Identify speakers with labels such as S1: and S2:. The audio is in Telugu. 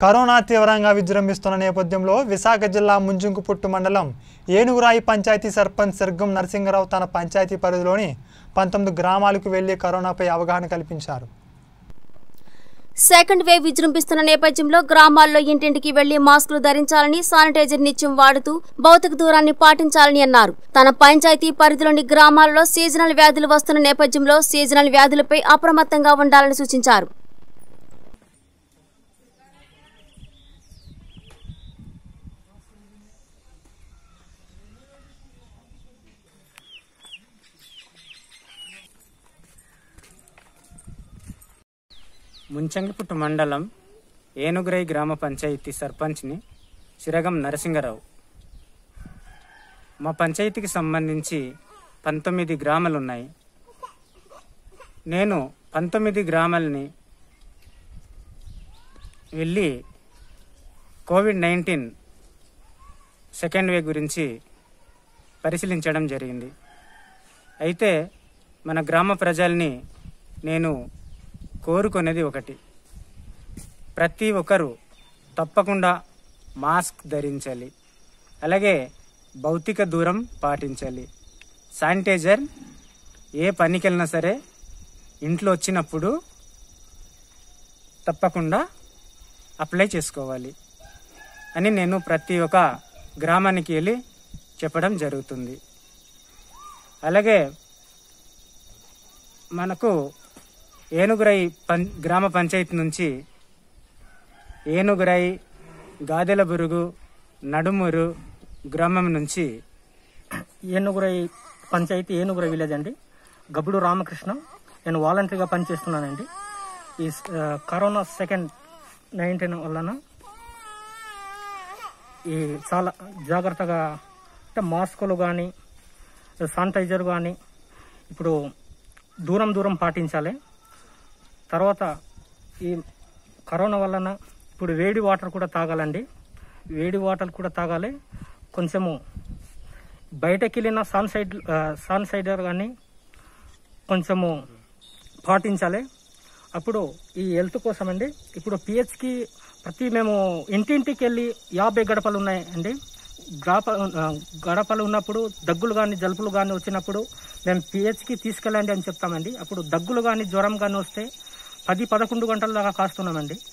S1: కరోనా తీవ్రంగా విజృంభిస్తున్న నేపథ్యంలో విశాఖ జిల్లా ముంజుంకుపుట్టు మండలం ఏనుగురాయి పంచాయతీ సర్పంచ్ సిర్గం నరసింగరావు తన పంచాయతీ పరిధిలోని పంతొమ్మిది గ్రామాలకు వెళ్లి కరోనాపై అవగాహన కల్పించారు
S2: సెకండ్ వేవ్ విజృంభిస్తున్న నేపథ్యంలో గ్రామాల్లో ఇంటింటికి వెళ్లి మాస్కులు ధరించాలని శానిటైజర్ నిత్యం వాడుతూ భౌతిక దూరాన్ని పాటించాలని అన్నారు తన పంచాయతీ పరిధిలోని గ్రామాల్లో సీజనల్ వ్యాధులు వస్తున్న నేపథ్యంలో సీజనల్ వ్యాధులపై అప్రమత్తంగా ఉండాలని సూచించారు
S3: ముంచంగిపుట్టు మండలం ఏనుగురై గ్రామ పంచాయతీ సర్పంచ్ని సిరగం నరసింగరావు మా పంచాయతీకి సంబంధించి పంతొమ్మిది గ్రామాలు ఉన్నాయి నేను పంతొమ్మిది గ్రామాలని వెళ్ళి కోవిడ్ నైన్టీన్ సెకండ్ వేవ్ గురించి పరిశీలించడం జరిగింది అయితే మన గ్రామ ప్రజల్ని నేను కోరుకునేది ఒకటి ప్రతి ఒక్కరూ తప్పకుండా మాస్క్ ధరించాలి అలాగే భౌతిక దూరం పాటించాలి శానిటైజర్ ఏ పనికి వెళ్ళినా సరే ఇంట్లో వచ్చినప్పుడు తప్పకుండా అప్లై చేసుకోవాలి అని నేను ప్రతి ఒక్క గ్రామానికి వెళ్ళి చెప్పడం జరుగుతుంది అలాగే మనకు ఏనుగురై పం గ్రామ పంచాయతీ నుంచి ఏనుగురై గాదెల బురుగు నడుమురు గ్రామం నుంచి
S4: ఏనుగురై పంచాయతీ ఏనుగురై విలేజ్ అండి గబ్బుడు రామకృష్ణ నేను వాలంటరీగా పనిచేస్తున్నానండి ఈ ఆ, కరోనా సెకండ్ నైన్టీన్ వలన ఈ చాలా జాగ్రత్తగా అంటే మాస్కులు కానీ శానిటైజర్ కానీ ఇప్పుడు దూరం దూరం పాటించాలి తర్వాత ఈ కరోనా వలన ఇప్పుడు వేడి వాటర్ కూడా తాగాలండి వేడి వాటర్ కూడా తాగాలి కొంచెము బయటకి వెళ్ళిన సన్సైడ్ సన్సైడర్ కానీ కొంచెము పాటించాలి అప్పుడు ఈ హెల్త్ కోసం అండి ఇప్పుడు పిహెచ్కి ప్రతి మేము ఇంటింటికి వెళ్ళి యాభై గడపలు ఉన్నాయండి గడప ఆ, గడపలు ఉన్నప్పుడు దగ్గులు కానీ జలుపులు కానీ వచ్చినప్పుడు మేము పిహెచ్కి తీసుకెళ్ళండి అని చెప్తామండి అప్పుడు దగ్గులు కానీ జ్వరం కానీ వస్తే పది పదకొండు గంటల దాకా కాస్తున్నామండి